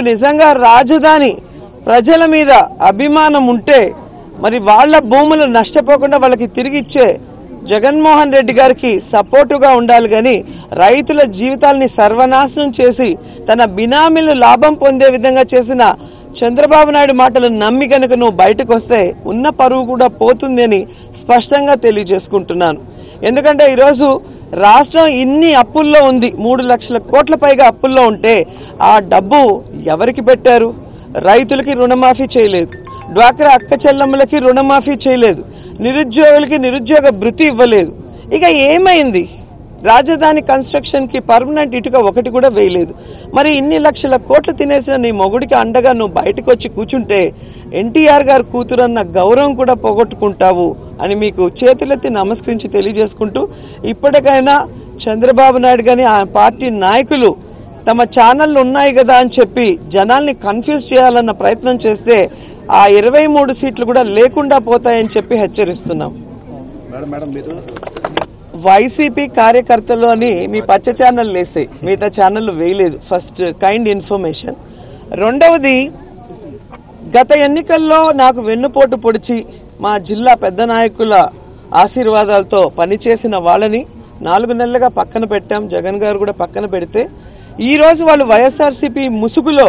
నిజంగా రాజధాని ప్రజల మీద అభిమానం ఉంటే మరి వాళ్ళ భూములు నష్టపోకుండా వాళ్ళకి తిరిగి ఇచ్చే జగన్మోహన్ రెడ్డి గారికి సపోర్టుగా ఉండాలి కానీ రైతుల జీవితాల్ని సర్వనాశనం చేసి తన బినామీలు లాభం పొందే విధంగా చేసిన చంద్రబాబు నాయుడు మాటలు నమ్మి కనుక నువ్వు బయటకు వస్తే ఉన్న పరువు కూడా పోతుంది అని స్పష్టంగా తెలియజేసుకుంటున్నాను ఎందుకంటే ఈరోజు రాష్ట్రం ఇన్ని అప్పుల్లో ఉంది మూడు లక్షల కోట్ల పైగా అప్పుల్లో ఉంటే ఆ డబ్బు ఎవరికి పెట్టారు రైతులకి రుణమాఫీ చేయలేదు డ్వాక్రా అక్క చెల్లెమ్మలకి రుణమాఫీ చేయలేదు నిరుద్యోగులకి నిరుద్యోగ భృతి ఇవ్వలేదు ఇక ఏమైంది రాజధాని కన్స్ట్రక్షన్కి పర్మనెంట్ ఇటుక ఒకటి కూడా వేయలేదు మరి ఇన్ని లక్షల కోట్లు తినేసిన నీ మొగుడికి అండగా నువ్వు బయటకు వచ్చి కూర్చుంటే ఎన్టీఆర్ గారు కూతురన్న గౌరవం కూడా పోగొట్టుకుంటావు అని మీకు చేతులెత్తి నమస్కరించి తెలియజేసుకుంటూ ఇప్పటికైనా చంద్రబాబు నాయుడు కానీ ఆ పార్టీ నాయకులు తమ ఛానళ్ళు ఉన్నాయి కదా అని చెప్పి జనాల్ని కన్ఫ్యూజ్ చేయాలన్న ప్రయత్నం చేస్తే ఆ ఇరవై మూడు సీట్లు కూడా లేకుండా పోతాయని చెప్పి హెచ్చరిస్తున్నాం మేడం మేడం మీరు వైసీపీ కార్యకర్తలు అని మీ పచ్చ ఛానల్ వేసాయి మిగతా ఛానళ్ళు వేయలేదు ఫస్ట్ కైండ్ ఇన్ఫర్మేషన్ రెండవది గత ఎన్నికల్లో నాకు వెన్నుపోటు పొడిచి మా జిల్లా పెద్ద నాయకుల ఆశీర్వాదాలతో పనిచేసిన వాళ్ళని నాలుగు నెలలుగా పక్కన పెట్టాం జగన్ గారు కూడా పక్కన పెడితే ఈ రోజు వాళ్ళు వైఎస్ఆర్సీపీ ముసుగులో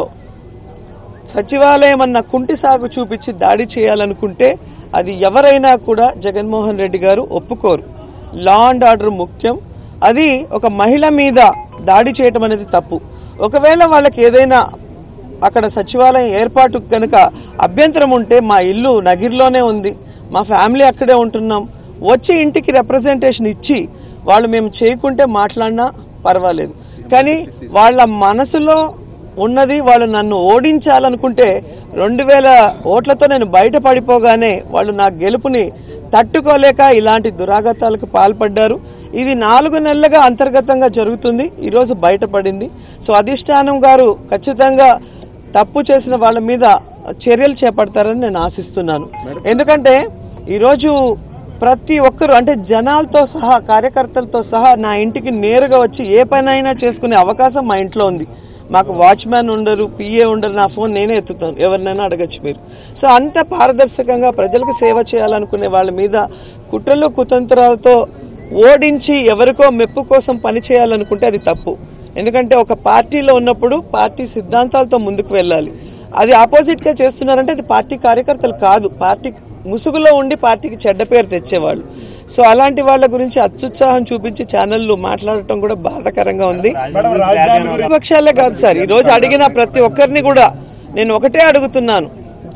సచివాలయం అన్న కుంటి సాగు చూపించి దాడి చేయాలనుకుంటే అది ఎవరైనా కూడా జగన్మోహన్ రెడ్డి గారు ఒప్పుకోరు లా అండ్ ఆర్డర్ ముఖ్యం అది ఒక మహిళ మీద దాడి చేయటం అనేది తప్పు ఒకవేళ వాళ్ళకి ఏదైనా అక్కడ సచివాలయం ఏర్పాటు కనుక అభ్యంతరం ఉంటే మా ఇల్లు నగిరిలోనే ఉంది మా ఫ్యామిలీ అక్కడే ఉంటున్నాం వచ్చి ఇంటికి రిప్రజెంటేషన్ ఇచ్చి వాళ్ళు మేము చేయకుంటే మాట్లాడినా పర్వాలేదు కానీ వాళ్ళ మనసులో ఉన్నది వాళ్ళు నన్ను ఓడించాలనుకుంటే రెండు వేల ఓట్లతో నేను బయట పడిపోగానే వాళ్ళు నా గెలుపుని తట్టుకోలేక ఇలాంటి దురాగతాలకు పాల్పడ్డారు ఇది నాలుగు నెలలుగా అంతర్గతంగా జరుగుతుంది ఈరోజు బయటపడింది సో అధిష్టానం గారు ఖచ్చితంగా తప్పు చేసిన వాళ్ళ మీద చర్యలు చేపడతారని నేను ఆశిస్తున్నాను ఎందుకంటే ఈరోజు ప్రతి ఒక్కరు అంటే జనాలతో సహా కార్యకర్తలతో సహా నా ఇంటికి నేరుగా వచ్చి ఏ పనైనా చేసుకునే అవకాశం మా ఇంట్లో ఉంది మాకు వాచ్మ్యాన్ ఉండరు పిఏ ఉండరు నా ఫోన్ నేనే ఎత్తుతాను ఎవరినైనా అడగచ్చు మీరు సో అంత పారదర్శకంగా ప్రజలకు సేవ చేయాలనుకునే వాళ్ళ మీద కుట్రలు కుతంత్రాలతో ఓడించి ఎవరికో మెప్పు కోసం పని చేయాలనుకుంటే అది తప్పు ఎందుకంటే ఒక పార్టీలో ఉన్నప్పుడు పార్టీ సిద్ధాంతాలతో ముందుకు వెళ్ళాలి అది ఆపోజిట్గా చేస్తున్నారంటే అది పార్టీ కార్యకర్తలు కాదు పార్టీ ముసుగులో ఉండి పార్టీకి చెడ్డ పేరు తెచ్చేవాళ్ళు సో అలాంటి వాళ్ళ గురించి అత్యుత్సాహం చూపించి ఛానళ్ళు మాట్లాడటం కూడా బాధాకరంగా ఉంది మేడం రాజధాని గురించి విపక్షాలే కాదు సార్ ఈ రోజు అడిగిన ప్రతి ఒక్కరిని కూడా నేను ఒకటే అడుగుతున్నాను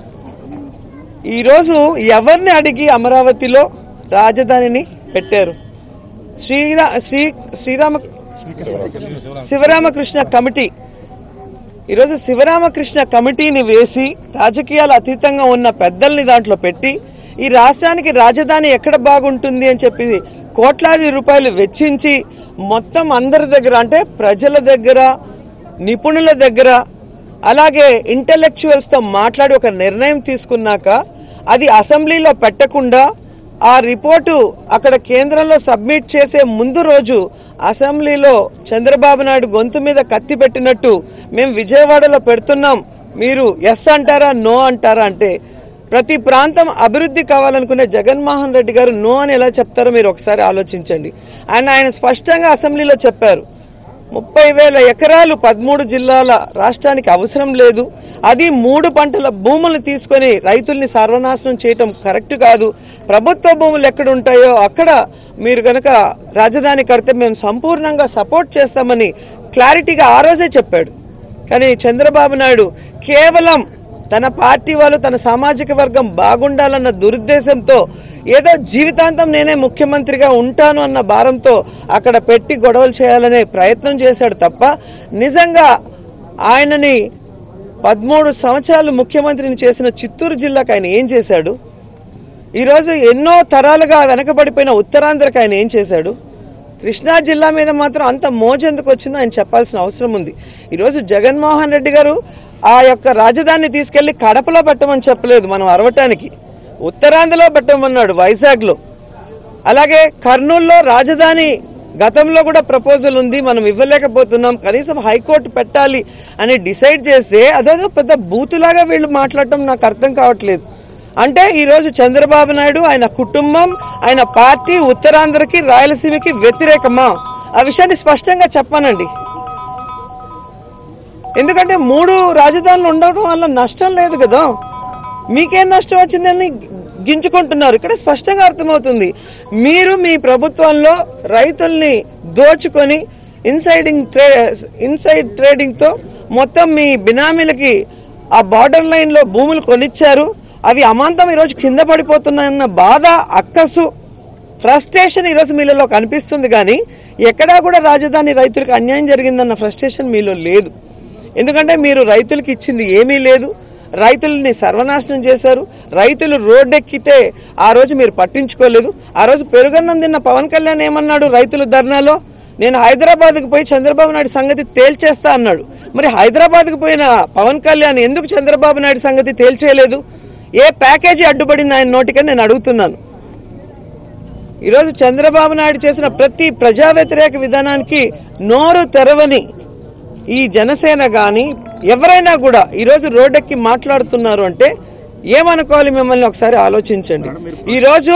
ఈ రోజు ఎవరిని అడిగి అమరావతిలో రాజధానిని పెట్టారు శ్రీరా శ్రీ శ్రీరామ శివరామకృష్ణ కమిటీ ఈరోజు శివరామకృష్ణ కమిటీని వేసి రాజకీయాలు అతీతంగా ఉన్న పెద్దల్ని దాంట్లో పెట్టి ఈ రాష్ట్రానికి రాజధాని ఎక్కడ బాగుంటుంది అని చెప్పి కోట్లాది రూపాయలు వెచ్చించి మొత్తం అందరి దగ్గర అంటే ప్రజల దగ్గర నిపుణుల దగ్గర అలాగే ఇంటలెక్చువల్స్తో మాట్లాడి ఒక నిర్ణయం తీసుకున్నాక అది అసెంబ్లీలో పెట్టకుండా ఆ రిపోర్టు అక్కడ కేంద్రంలో సబ్మిట్ చేసే ముందు రోజు అసెంబ్లీలో చంద్రబాబు నాయుడు గొంతు మీద కత్తి పెట్టినట్టు మేము విజయవాడలో పెడుతున్నాం మీరు ఎస్ అంటారా నో అంటారా అంటే ప్రతి ప్రాంతం అభివృద్ధి కావాలనుకునే జగన్మోహన్ రెడ్డి గారు నో అని ఎలా చెప్తారో మీరు ఒకసారి ఆలోచించండి అండ్ ఆయన స్పష్టంగా అసెంబ్లీలో చెప్పారు ముప్పై వేల ఎకరాలు పదమూడు జిల్లాల రాష్ట్రానికి అవసరం లేదు అది మూడు పంటల భూములను తీసుకొని రైతుల్ని సర్వనాశనం చేయటం కరెక్ట్ కాదు ప్రభుత్వ భూములు ఎక్కడ ఉంటాయో అక్కడ మీరు కనుక రాజధాని కడితే మేము సంపూర్ణంగా సపోర్ట్ చేస్తామని క్లారిటీగా ఆ రోజే చెప్పాడు కానీ చంద్రబాబు నాయుడు కేవలం తన పార్టీ వాళ్ళు తన సామాజిక వర్గం బాగుండాలన్న దురుద్దేశంతో ఏదో జీవితాంతం నేనే ముఖ్యమంత్రిగా ఉంటాను అన్న భారంతో అక్కడ పెట్టి గొడవలు చేయాలనే ప్రయత్నం చేశాడు తప్ప నిజంగా ఆయనని పదమూడు సంవత్సరాలు ముఖ్యమంత్రిని చేసిన చిత్తూరు జిల్లాకు ఆయన ఏం చేశాడు ఈరోజు ఎన్నో తరాలుగా వెనకబడిపోయిన ఉత్తరాంధ్రకు ఆయన ఏం చేశాడు కృష్ణా జిల్లా మీద మాత్రం అంత మోజెందుకు వచ్చిందో ఆయన చెప్పాల్సిన అవసరం ఉంది ఈరోజు జగన్మోహన్ రెడ్డి గారు ఆ యొక్క రాజధానిని తీసుకెళ్లి కడపలో పెట్టమని చెప్పలేదు మనం అరవటానికి ఉత్తరాంధ్రలో పెట్టమన్నాడు వైజాగ్లో అలాగే కర్నూలులో రాజధాని గతంలో కూడా ప్రపోజల్ ఉంది మనం ఇవ్వలేకపోతున్నాం కనీసం హైకోర్టు పెట్టాలి అని డిసైడ్ చేస్తే అదేదో పెద్ద బూతులాగా వీళ్ళు మాట్లాడటం నాకు అర్థం కావట్లేదు అంటే ఈరోజు చంద్రబాబు నాయుడు ఆయన కుటుంబం ఆయన పార్టీ ఉత్తరాంధ్రకి రాయలసీమకి వ్యతిరేకమా ఆ విషయాన్ని స్పష్టంగా చెప్పానండి ఎందుకంటే మూడు రాజధానులు ఉండడం వల్ల నష్టం లేదు కదా మీకేం నష్టం వచ్చిందని గింజుకుంటున్నారు ఇక్కడ స్పష్టంగా అర్థమవుతుంది మీరు మీ ప్రభుత్వంలో రైతుల్ని దోచుకొని ఇన్సైడింగ్ ట్రే ఇన్సైడ్ ట్రేడింగ్తో మొత్తం మీ బినామీలకి ఆ బార్డర్ లైన్లో భూములు కొనిచ్చారు అవి అమాంతం ఈరోజు కింద పడిపోతున్నాయన్న బాధ అక్కసు ఫ్రస్ట్రేషన్ ఈరోజు మీలో కనిపిస్తుంది కానీ ఎక్కడా కూడా రాజధాని రైతులకు అన్యాయం జరిగిందన్న ఫ్రస్ట్రేషన్ మీలో లేదు ఎందుకంటే మీరు రైతులకు ఇచ్చింది ఏమీ లేదు రైతుల్ని సర్వనాశనం చేశారు రైతులు రోడ్డెక్కితే ఆ రోజు మీరు పట్టించుకోలేదు ఆ రోజు పెరుగన్నం తిన్న పవన్ కళ్యాణ్ ఏమన్నాడు రైతుల ధర్నాలో నేను హైదరాబాద్కి పోయి చంద్రబాబు నాయుడు సంగతి తేల్చేస్తా అన్నాడు మరి హైదరాబాద్కి పోయిన పవన్ కళ్యాణ్ ఎందుకు చంద్రబాబు నాయుడు సంగతి తేల్చేయలేదు ఏ ప్యాకేజీ అడ్డుపడింది ఆయన నోటికని నేను అడుగుతున్నాను ఈరోజు చంద్రబాబు నాయుడు చేసిన ప్రతి ప్రజా వ్యతిరేక విధానానికి నోరు తెరవని ఈ జనసేన కానీ ఎవరైనా కూడా ఈరోజు రోడ్డెక్కి మాట్లాడుతున్నారు అంటే ఏమనుకోవాలి మిమ్మల్ని ఒకసారి ఆలోచించండి ఈరోజు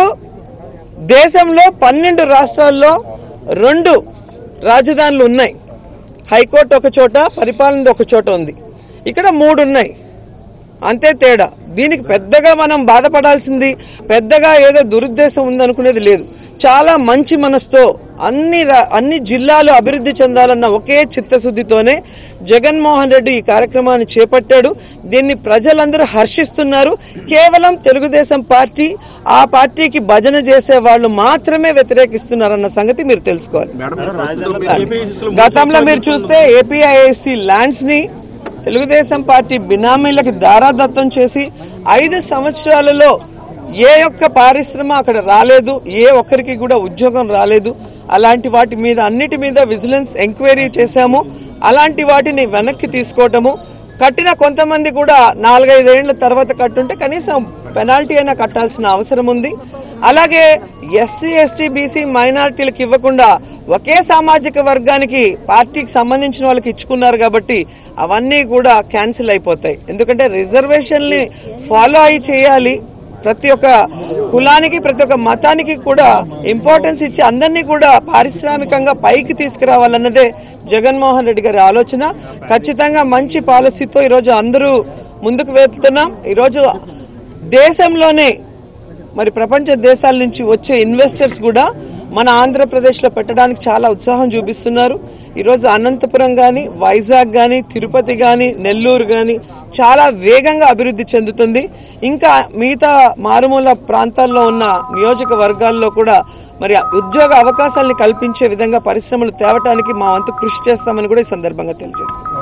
దేశంలో పన్నెండు రాష్ట్రాల్లో రెండు రాజధానులు ఉన్నాయి హైకోర్టు ఒక చోట పరిపాలన ఒక చోట ఉంది ఇక్కడ మూడు ఉన్నాయి అంతే తేడా దీనికి పెద్దగా మనం బాధపడాల్సింది పెద్దగా ఏదో దురుద్దేశం ఉందనుకునేది లేదు చాలా మంచి మనసుతో అన్ని రా- అన్ని జిల్లాలు అభివృద్ధి చెందాలన్న ఒకే చిత్తశుద్ధితోనే జగన్మోహన్ రెడ్డి ఈ కార్యక్రమాన్ని చేపట్టాడు దీన్ని ప్రజలందరూ హర్షిస్తున్నారు కేవలం తెలుగుదేశం పార్టీ ఆ పార్టీకి భజన చేసే వాళ్ళు మాత్రమే వ్యతిరేకిస్తున్నారన్న సంగతి మీరు తెలుసుకోవాలి మేడం ప్రస్తుతం మీరు గతంలో మీరు చూస్తే ఏపీఐఏసి ల్యాండ్స్ ని తెలుగుదేశం పార్టీ బినామీలకు దారాదత్తం చేసి ఐదు సంవత్సరాలలో ఏ ఒక్క పారిశ్రమ అక్కడ రాలేదు ఏ ఒక్కరికి కూడా ఉద్యోగం రాలేదు అలాంటి వాటి మీద అన్నిటి మీద విజిలెన్స్ ఎంక్వైరీ చేశాము అలాంటి వాటిని వెనక్కి తీసుకోవటము కట్టిన కొంతమంది కూడా నాలుగైదేళ్ల తర్వాత కట్టుంటే కనీసం పెనాల్టీ అయినా కట్టాల్సిన అవసరం ఉంది అలాగే ఎస్సీ ఎస్టీ బీసీ మైనారిటీలకు ఇవ్వకుండా ఒకే సామాజిక వర్గానికి పార్టీకి సంబంధించిన వాళ్ళకి ఇచ్చుకున్నారు కాబట్టి అవన్నీ కూడా క్యాన్సిల్ అయిపోతాయి ఎందుకంటే రిజర్వేషన్ని ఫాలో అయి చేయాలి ప్రతి ఒక్క కులానికి ప్రతి ఒక్క మతానికి కూడా ఇంపార్టెన్స్ ఇచ్చి అందరినీ కూడా పారిశ్రామికంగా పైకి తీసుకురావాలన్నదే జగన్మోహన్ రెడ్డి గారి ఆలోచన ఖచ్చితంగా మంచి పాలసీతో ఈరోజు అందరూ ముందుకు వెళ్తున్నాం ఈరోజు దేశంలోనే మరి ప్రపంచ దేశాల నుంచి వచ్చే ఇన్వెస్టర్స్ కూడా మన ఆంధ్రప్రదేశ్లో పెట్టడానికి చాలా ఉత్సాహం చూపిస్తున్నారు ఈరోజు అనంతపురం కానీ వైజాగ్ కానీ తిరుపతి కానీ నెల్లూరు కానీ చాలా వేగంగా అభివృద్ధి చెందుతుంది ఇంకా మిగతా మారుమూల ప్రాంతాల్లో ఉన్న నియోజకవర్గాల్లో కూడా మరి ఉద్యోగ అవకాశాలను కల్పించే విధంగా పరిశ్రమలు తేవటానికి మా వంతు కృషి చేస్తామని కూడా ఈ సందర్భంగా తెలియజేస్తాం